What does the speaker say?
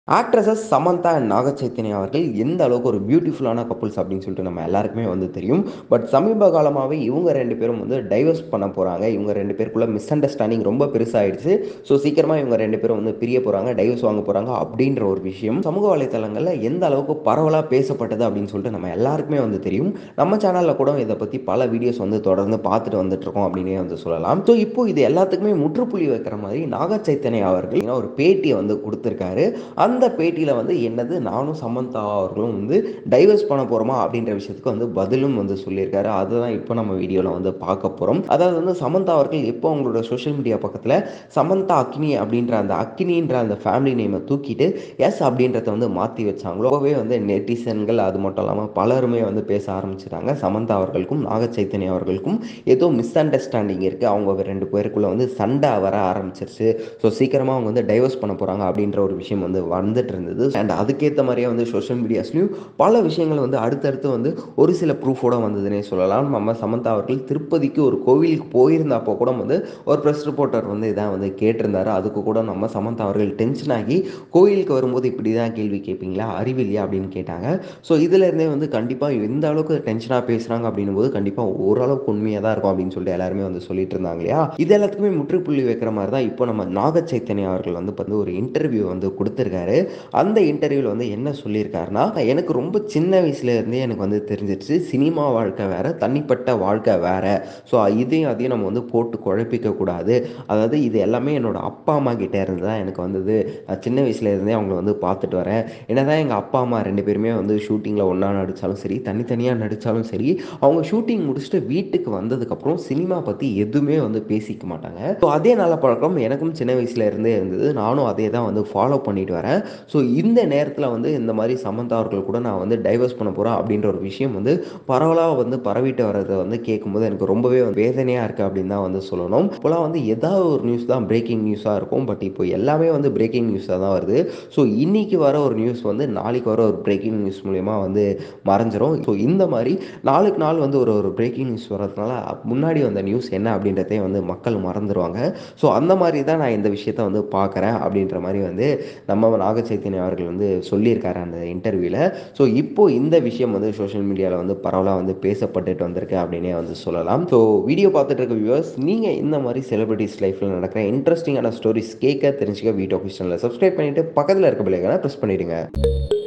actresses Samantha and Naga Chaitanya அவர்கள் எந்த அளவுக்கு ஒரு பியூட்டிஃபுல்லான கப்புள்ஸ் அப்படின்னு சொல்லிட்டு நம்ம எல்லாருக்குமே வந்து தெரியும் பட் சமீப காலமாகவே இவங்க ரெண்டு பேரும் வந்து டைவர்ஸ் பண்ண போகிறாங்க இவங்க ரெண்டு பேருக்குள்ள மிஸ் அண்டர்ஸ்டாண்டிங் ரொம்ப பெருசாகிடுச்சு ஸோ சீக்கிரமாக இவங்க ரெண்டு பேரும் வந்து பிரிய போகிறாங்க டைவர்ஸ் வாங்க போகிறாங்க அப்படின்ற ஒரு விஷயம் சமூக வலைத்தளங்களில் எந்த அளவுக்கு பரவலாக பேசப்பட்டது அப்படின்னு சொல்லிட்டு நம்ம எல்லாருக்குமே வந்து தெரியும் நம்ம சேனலில் கூட இதை பற்றி பல வீடியோஸ் வந்து தொடர்ந்து பார்த்துட்டு வந்துட்டு இருக்கோம் அப்படின்னே வந்து சொல்லலாம் ஸோ இப்போ இது எல்லாத்துக்குமே முற்றுப்புள்ளி வைக்கிற மாதிரி நாக சைத்தன்யா அவர்கள் ஒரு பேட்டியை வந்து கொடுத்துருக்காரு அந்த பேட்டியில் வந்து என்னது நானும் சமந்தா அவர்களும் வந்து டைவர்ஸ் பண்ண போகிறோமா அப்படின்ற விஷயத்துக்கு வந்து பதிலும் வந்து சொல்லியிருக்காரு அதுதான் இப்போ நம்ம வீடியோவில் வந்து பார்க்க போகிறோம் அதாவது வந்து சமந்தா அவர்கள் எப்போ அவங்களோட சோஷியல் மீடியா பக்கத்தில் சமந்தா அக்னி அப்படின்ற அந்த அக்னின்ற அந்த ஃபேமிலி நேமை தூக்கிட்டு எஸ் அப்படின்றத வந்து மாற்றி வச்சாங்களோ அப்போவே வந்து நெட்டிசன்கள் அது மட்டும் இல்லாமல் பலருமே வந்து பேச ஆரம்பிச்சிட்டாங்க சமந்தா அவர்களுக்கும் நாக சைத்தன்யா அவர்களுக்கும் ஏதோ மிஸ் அண்டர்ஸ்டாண்டிங் இருக்குது அவங்க ரெண்டு பேருக்குள்ளே வந்து சண்டை வர ஆரம்பிச்சிருச்சு ஸோ சீக்கிரமாக அவங்க வந்து டைவர்ஸ் பண்ண போகிறாங்க அப்படின்ற ஒரு விஷயம் வந்து வந்துட்டு இருந்தது அண்ட் அதுக்கேற்ற மாதிரியே வந்து சோஷியல் மீடியாஸ்லையும் பல விஷயங்கள் வந்து அடுத்தடுத்து வந்து ஒரு சில ப்ரூஃபோட வந்ததுன்னே சொல்லலாம் நம்ம சமந்தா அவர்கள் திருப்பதிக்கு ஒரு கோவிலுக்கு போயிருந்தப்போ கூட வந்து ஒரு ப்ரெஸ் ரிப்போர்ட்டர் வந்து இதான் வந்து கேட்டிருந்தாரு அதுக்கு கூட நம்ம சமந்தா அவர்கள் டென்ஷன் ஆகி கோவிலுக்கு வரும்போது இப்படி தான் கேள்வி கேட்பீங்களா அறிவில்லையா அப்படின்னு கேட்டாங்க ஸோ இதுலேருந்தே வந்து கண்டிப்பாக எந்த அளவுக்கு டென்ஷனாக பேசுகிறாங்க அப்படின்னும் போது கண்டிப்பாக ஓரளவுக்கு உண்மையாக தான் இருக்கும் அப்படின்னு சொல்லிட்டு எல்லாருமே வந்து சொல்லிட்டு இருந்தாங்க இல்லையா இது எல்லாத்துக்குமே முற்றுப்புள்ளி வைக்கிற மாதிரி தான் இப்போ நம்ம நாக சைத்தன்யா அவர்கள் வந்து வந்து ஒரு இன்டர்வியூ வந்து கொடுத்துருக்காரு அந்த இன்டர்வியூவில் வந்து என்ன சொல்லியிருக்காருன்னா எனக்கு ரொம்ப சின்ன வயசுலேருந்தே எனக்கு வந்து தெரிஞ்சிருச்சு சினிமா வாழ்க்கை வேற தனிப்பட்ட வாழ்க்கை வேற ஸோ இதையும் அதையும் நம்ம வந்து போட்டு குழப்பிக்க கூடாது அதாவது இது எல்லாமே என்னோட அப்பா அம்மா கிட்டே இருந்து தான் எனக்கு வந்தது நான் சின்ன வயசுலேருந்தே அவங்கள வந்து பார்த்துட்டு வரேன் என்ன தான் எங்கள் அப்பா அம்மா ரெண்டு பேருமே வந்து ஷூட்டிங்கில் ஒன்றா நடித்தாலும் சரி தனித்தனியாக நடித்தாலும் சரி அவங்க ஷூட்டிங் முடிச்சுட்டு வீட்டுக்கு வந்ததுக்கப்புறம் சினிமா பற்றி எதுவுமே வந்து பேசிக்க மாட்டாங்க ஸோ அதே நல்ல பழக்கம் எனக்கும் சின்ன வயசுல இருந்தே இருந்தது நானும் அதே தான் வந்து ஃபாலோ பண்ணிட்டு வரேன் ஸோ இந்த நேரத்தில் வந்து இந்த மாதிரி சமந்தா அவர்கள் கூட நான் வந்து டைவர்ஸ் பண்ண போகிறேன் அப்படின்ற ஒரு விஷயம் வந்து பரவலாக வந்து பரவிட்டு வர்றதை வந்து கேட்கும்போது எனக்கு ரொம்பவே வேதனையாக இருக்குது அப்படின்னு தான் வந்து சொல்லணும் இப்போலாம் வந்து ஏதாவது ஒரு நியூஸ் தான் பிரேக்கிங் நியூஸாக இருக்கும் பட் இப்போ எல்லாமே வந்து பிரேக்கிங் நியூஸாக தான் வருது ஸோ இன்னைக்கு வர ஒரு நியூஸ் வந்து நாளைக்கு வர ஒரு பிரேக்கிங் நியூஸ் மூலயமா வந்து மறைஞ்சிரும் ஸோ இந்த மாதிரி நாளுக்கு நாள் வந்து ஒரு ஒரு பிரேக்கிங் நியூஸ் வர்றதுனால முன்னாடி வந்த நியூஸ் என்ன அப்படின்றதே வந்து மக்கள் மறந்துடுவாங்க ஸோ அந்த மாதிரி தான் நான் இந்த விஷயத்த வந்து பார்க்குறேன் அப்படின்ற மாதிரி வந்து நம்ம நாக சைத்தன்யா அவர்கள் வந்து சொல்லியிருக்காரு அந்த இன்டர்வியூவில் ஸோ இப்போ இந்த விஷயம் வந்து சோஷியல் மீடியாவில் வந்து பரவலாக வந்து பேசப்பட்டுட்டு வந்திருக்கு அப்படின்னே வந்து சொல்லலாம் ஸோ வீடியோ பார்த்துட்டு இருக்க வியூவர்ஸ் நீங்கள் இந்த மாதிரி செலிபிரிட்டிஸ் லைஃப்பில் நடக்கிற இன்ட்ரெஸ்டிங்கான ஸ்டோரிஸ் கேட்க தெரிஞ்சுக்க வீடியோ கொஸ்டனில் சப்ஸ்கிரைப் பண்ணிவிட்டு பக்கத்தில் இருக்க பிள்ளைகளை ப்ரெஸ் பண்ணிவிடுங்க